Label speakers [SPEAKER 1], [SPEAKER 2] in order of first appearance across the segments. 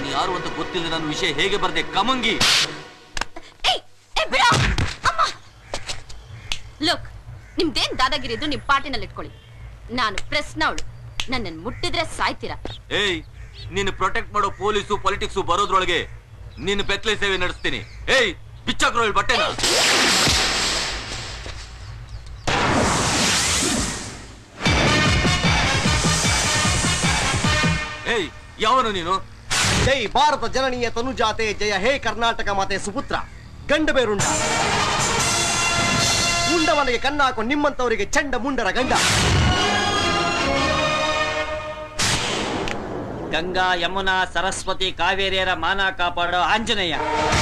[SPEAKER 1] ನಾನು ಯಾರು ಅಂತ ಗೊತ್ತಿಲ್ಲ ನನ್ನ ವಿಷಯ ಹೇಗೆ ಬರ್ದೆ ಕಮಂಗಿ
[SPEAKER 2] ಲುಕ್ ನಿಮ್ದೇನ್ ದಾದಾಗಿರಿ ಇದ್ರು ನಿಮ್ ಪಾರ್ಟಿನಲ್ಲಿ ಇಟ್ಕೊಳ್ಳಿ ನಾನು ಪ್ರೆಸ್ನವಳು ನನ್ನನ್ನು ಮುಟ್ಟಿದ್ರೆ ಸಾಯ್ತೀರಾ
[SPEAKER 1] ಏಯ್ ನೀನು ಪ್ರೊಟೆಕ್ಟ್ ಮಾಡೋ ಪೊಲೀಸು ಪೊಲಿಟಿಕ್ಸು ಬರೋದ್ರೊಳಗೆ ನಿನ್ನ ಬೆತ್ತಲೆ ಸೇವೆ ನಡೆಸ್ತೀನಿ ಏಯ್ ಬಿಚ್ಚಾಕ್ರೋ ಇಲ್ಲಿ ಬಟ್ಟೆನ ಏಯ್ ಯಾವನು ನೀನು
[SPEAKER 3] ಜೈ ಭಾರತ ಜನನೀಯ ತನುಜಾತೆ ಜಯ ಹೇ ಕರ್ನಾಟಕ ಮಾತೆ ಸುಪುತ್ರ ಗಂಡ ಬೇರುಂಡ ಉಂಡವನಿಗೆ ಕಣ್ಣಾಕೋ ನಿಮ್ಮಂತವರಿಗೆ ಚಂಡ ಮುಂಡರ ಗಂಡ
[SPEAKER 4] ಗಂಗಾ ಯಮುನಾ ಸರಸ್ವತಿ ಕಾವೇರಿಯರ ಮಾನ ಕಾಪಾಡೋ ಆಂಜನೇಯ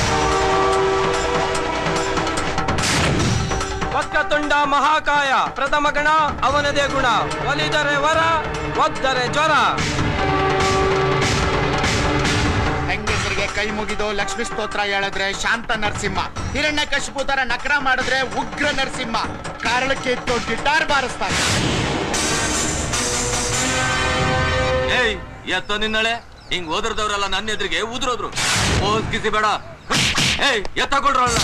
[SPEAKER 5] ತುಂಡ ಮಹಾಕಾಯ ಪ್ರಥಮ ಗಣ ಅವನದೇ ಗುಣ ಒಲಿದರೆ ವರ ಒದ್ದರೆ ಜ್ವರ
[SPEAKER 6] ಹೆಂಗಸರಿಗೆ ಕೈ ಮುಗಿದು ಲಕ್ಷ್ಮೀ ಸ್ತೋತ್ರ ಹೇಳಿದ್ರೆ ಶಾಂತ ನರಸಿಂಹ ಹಿರಣ್ಯ ಕಶಿಪು ತರ ನಕರ ಮಾಡಿದ್ರೆ ಉಗ್ರ ನರಸಿಂಹ ಕಾರಳಕ್ಕೆ ಇದ್ದು ಗಿಟಾರ್ ಬಾರಿಸ್ತಾರೆ
[SPEAKER 1] ಏಯ್ ಎತ್ತ ನಿನ್ನಳೆ ಹಿಂಗ್ ಓದ್ರದವ್ರೆಲ್ಲ ನನ್ನ ಎದುರಿಗೆ ಉದ್ರೋದ್ರು ಓದ್ಕಿಸಿ ಬೇಡ ಏಯ್ ಎತ್ತ ಕೊಡ್ರಲ್ಲ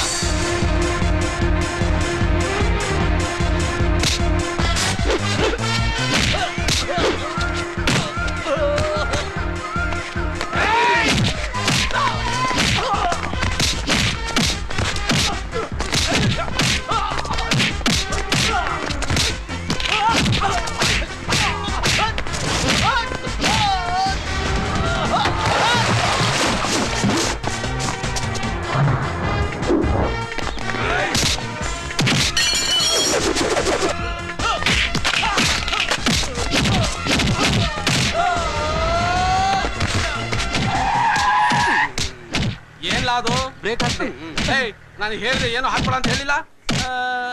[SPEAKER 5] ಏನ್ಲ ಅದು ಬ್ರೇಕ್ ಹಾಕ್ತೆ ಏಯ್ ನಾನು ಹೇಳಿದೆ ಏನು ಹಾಕ್ಬೇಡ ಅಂತ ಹೇಳಿಲ್ಲ ಆ,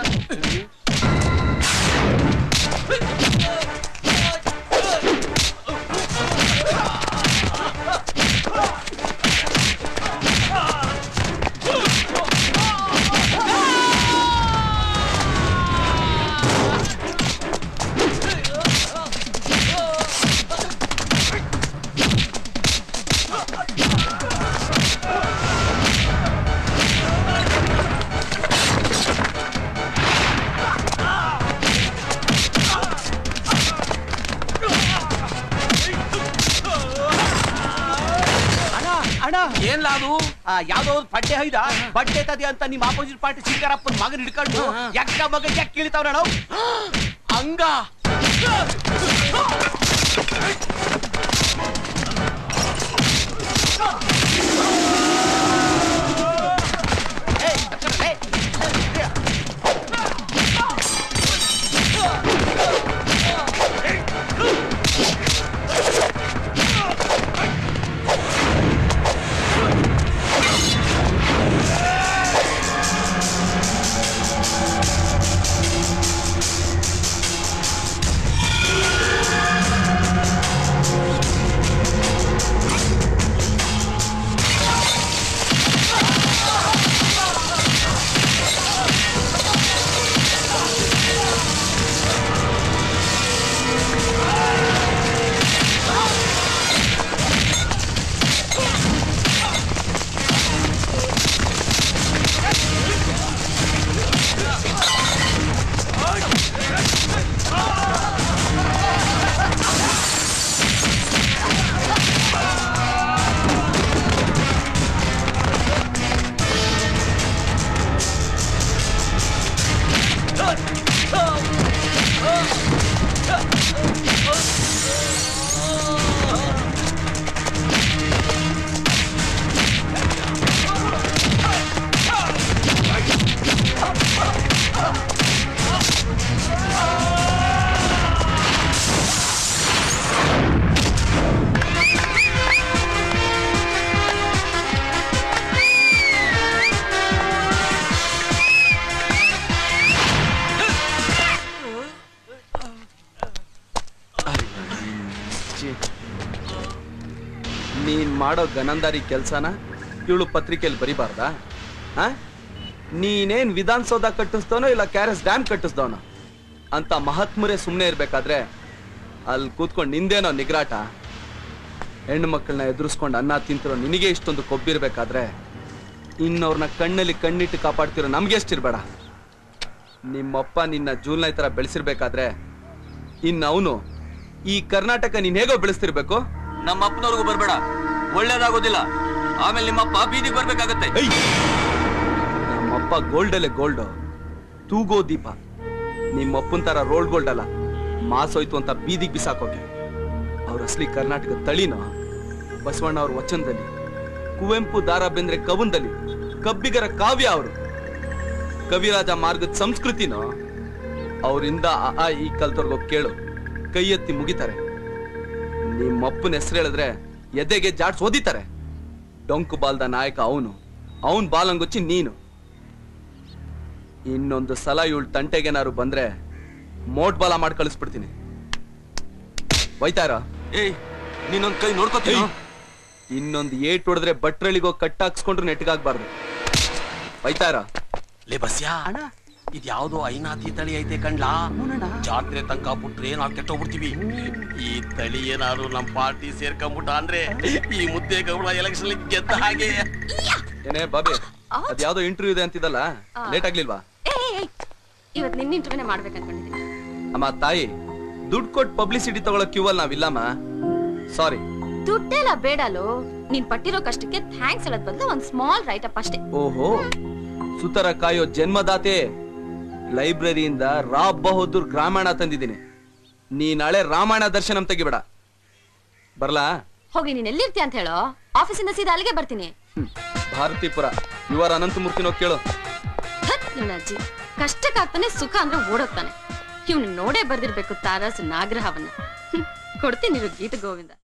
[SPEAKER 7] ಅಣ್ಣ
[SPEAKER 5] ಏನ್ಲ ಅದು
[SPEAKER 7] ಆ, ಯಾವ್ದೋ ಒಂದು ಪಡ್ಡೆ ಹೈದ ಬಡ್ಡೆ ತದಿ ಅಂತ ನಿಮ್ಮ ಆಪೋಸಿಟ್ ಪಾರ್ಟಿ ಸಿಂಗಾರಪ್ಪನ ಮಗನ ಹಿಡ್ಕೊಂಡು ಎಕ್ಕ ಮಗ ಎಕ್ಕ ಇಳಿತಾವ್ರ ನಾವು ಹಂಗ
[SPEAKER 5] ನೀನ್ ಮಾಡೋ ಗನಂದಾರಿ ಕೆಲ್ಸನ ಇವಳು ಪತ್ರಿಕೆಯಲ್ಲಿ ಬರಿಬಾರ್ದಾ ಆ ನೀನೇನ್ ವಿಧಾನಸೌಧ ಕಟ್ಟಿಸ್ದವನೋ ಇಲ್ಲ ಕ್ಯಾರೆಸ್ ಡ್ಯಾಮ್ ಕಟ್ಟಿಸ್ದವನೋ ಅಂತ ಮಹಾತ್ಮರೇ ಸುಮ್ಮನೆ ಇರ್ಬೇಕಾದ್ರೆ ಅಲ್ಲಿ ಕೂತ್ಕೊಂಡು ನಿಂದೇನೋ ನಿಗ್ರಾಟ ಹೆಣ್ಣು ಮಕ್ಕಳನ್ನ ಎದುರಿಸ್ಕೊಂಡು ಅನ್ನ ತಿಂತಿರೋ ನಿನಗೆ ಇಷ್ಟೊಂದು ಕೊಬ್ಬಿರ್ಬೇಕಾದ್ರೆ ಇನ್ನವ್ರನ್ನ ಕಣ್ಣಲ್ಲಿ ಕಣ್ಣಿಟ್ಟು ಕಾಪಾಡ್ತಿರೋ ನಮ್ಗೆ ಎಷ್ಟಿರ್ಬೇಡ ನಿಮ್ಮಪ್ಪ ನಿನ್ನ ಜೂಲ್ನೈ ತರ ಬೆಳೆಸಿರ್ಬೇಕಾದ್ರೆ ಇನ್ನು ಅವನು ಈ ಕರ್ನಾಟಕ ನೀನ್ ಹೇಗೋ ಬೆಳೆಸ್ತಿರ್ಬೇಕು
[SPEAKER 1] ನಮ್ಮ ಅಪ್ಪನವ್ರಿಗೂ ಬರ್ಬೇಡ ಒಳ್ಳೇದಾಗೋದಿಲ್ಲ ಆಮೇಲೆ ನಿಮ್ಮಪ್ಪ ಬೀದಿಗೆ ಬರ್ಬೇಕಾಗತ್ತೆ
[SPEAKER 5] ನಮ್ಮಪ್ಪ ಗೋಲ್ಡಲ್ಲೇ ಗೋಲ್ಡ್ ತೂಗೋ ದೀಪ ನಿಮ್ಮಪ್ಪನ್ ತರ ರೋಲ್ಡ್ ಗೋಲ್ಡ್ ಅಲ್ಲ ಮಾಸೋಯ್ತು ಅಂತ ಬೀದಿಗೆ ಬಿಸಾಕೋಕೆ ಅವ್ರ ಅಸಲಿ ಕರ್ನಾಟಕದ ತಳಿನೋ ಬಸವಣ್ಣ ಅವ್ರ ವಚನದಲ್ಲಿ ಕುವೆಂಪು ದಾರ ಬೆಂದ್ರೆ ಕವನದಲ್ಲಿ ಕಬ್ಬಿಗರ ಕಾವ್ಯ ಅವರು ಕವಿರಾಜ ಮಾರ್ಗದ ಸಂಸ್ಕೃತಿನೋ ಅವರಿಂದ ಅ ಆ ಈ ಕಲ್ತವ್ರಿಗೋ ಕೇಳು ಕೈ ಎತ್ತಿ ಮುಗಿತಾರೆ ನಿಮ್ಮಪ್ಪನ ಹೆಸರು ಹೇಳಿದ್ರೆ ಎದೆಗೆ ಜಾಡ್ಸ್ ಓದಿತಾರೆ ಡೊಂಕು ಬಾಲ್ದ ನಾಯಕ ಅವನು ಅವನ್ ಬಾಲಂಗೊಚ್ಚಿ ನೀನು ಇನ್ನೊಂದು ಸಲ ಇವಳು ತಂಟೆಗೇನಾರು ಬಂದ್ರೆ ಮೋಟ್ ಬಾಲ ಮಾಡಿ ಕಳಿಸ್ಬಿಡ್ತೀನಿ ಹೋಯ್ತಾರ
[SPEAKER 1] ಏಯ್ ನೀನೊಂದ್ ಕೈ ನೋಡ್ಕೋತೀನಿ
[SPEAKER 5] ಇನ್ನೊಂದು ಏಟ್ ಹೊಡೆದ್ರೆ ಬಟ್ರಳಿಗೋ ಕಟ್ಟಾಕ್ಸ್ಕೊಂಡ್ರು ನೆಟ್ಗಾಗ್ಬಾರ್ದು ಹೋಯ್ತಾರ
[SPEAKER 8] ಲೇ ಬಸ್ಯಾ
[SPEAKER 7] ಅಣ್ಣ
[SPEAKER 8] ಇದ್ಯಾವ್ದೋ ಐನಾತಿ ತಳಿ ಐತೆ ಕಣ್ಲಾ ಜಾತ್ರೆ ತನಕ ಬಿಟ್ರೆ ನಾವ್ ಕೆಟ್ಟೋಗ್ಬಿಡ್ತೀವಿ ಈ ತಳಿ ಏನಾದ್ರು ನಮ್ ಪಾರ್ಟಿ ಸೇರ್ಕೊಂಬಿಟ್ಟ ಅಂದ್ರೆ ಈ ಮುದ್ದೆ ಗೌಡ ಎಲೆಕ್ಷನ್ ಗೆದ್ದ ಹಾಗೆ
[SPEAKER 5] ಏನೇ ಬಾಬಿ ಅದ್ಯಾವ್ದೋ ಇಂಟರ್ವ್ಯೂ ಇದೆ ಅಂತಿದ್ದಲ್ಲ ಲೇಟ್ ಆಗ್ಲಿಲ್ವಾ
[SPEAKER 2] ಏ ಏ, ಏ, ಇವತ್ ನಿನ್ನ ಇಂಟರ್ವ್ಯೂನೇ ಮಾಡ್ಬೇಕು ಅನ್ಕೊಂಡಿದ್ದೀನಿ
[SPEAKER 5] ಅಮ್ಮ ತಾಯಿ ದುಡ್ಡು ಕೊಟ್ಟು ಪಬ್ಲಿಸಿಟಿ ತಗೊಳ್ಳೋ ಕ್ಯೂ ಅಲ್ಲಿ ನಾವಿಲ್ಲಮ್ಮ ಸಾರಿ
[SPEAKER 2] ದುಡ್ಡೆಲ್ಲ ಬೇಡಲು ನೀನ್ ಪಟ್ಟಿರೋ ಕಷ್ಟಕ್ಕೆ ಥ್ಯಾಂಕ್ಸ್ ಹೇಳೋದ್ ಬದಲು ಒಂದ್ ಸ್ಮಾಲ್ ರೈಟ್ ಅಪ್ ಅಷ್ಟೇ
[SPEAKER 5] ಓಹೋ ಸುತರ ಕಾಯೋ ಜನ್ಮದಾತೆ ಲೈಬ್ರರಿಯಿಂದ ರಾ ಬಹದ್ದೂರ್ ಗ್ರಾಮಾಯಣ ತಂದಿದ್ದೀನಿ ನೀ ನಾಳೆ ರಾಮಾಯಣ ದರ್ಶನಂ ತೆಗಿಬೇಡ ಬರ್ಲಾ
[SPEAKER 2] ಹೋಗಿ ನೀನ್ ಎಲ್ಲಿರ್ತೀಯ ಅಂತ ಹೇಳೋ ಆಫೀಸಿಂದ ಸೀದಾ ಅಲ್ಲಿಗೆ ಬರ್ತೀನಿ
[SPEAKER 5] ಹ್ಮ್. ಭಾರತೀಪುರ ಇವರ ಅನಂತಮೂರ್ತಿನೋ ಕೇಳು
[SPEAKER 2] ಧತ್ ನಿನ್ನ ಅಜ್ಜಿ ಕಷ್ಟಕ್ಕಾಗ್ತಾನೆ ಸುಖ ಅಂದ್ರೆ ಓಡೋಗ್ತಾನೆ ಇವ್ನು ನೋಡೇ ಬರ್ದಿರ್ಬೇಕು ತಾರಸ್ ನಾಗ್ರಹವನ್ನ ಹ್ಮ್, ಕೊಡ್ತೀನಿ ಇರು ಗೀತ ಗೋವಿಂದ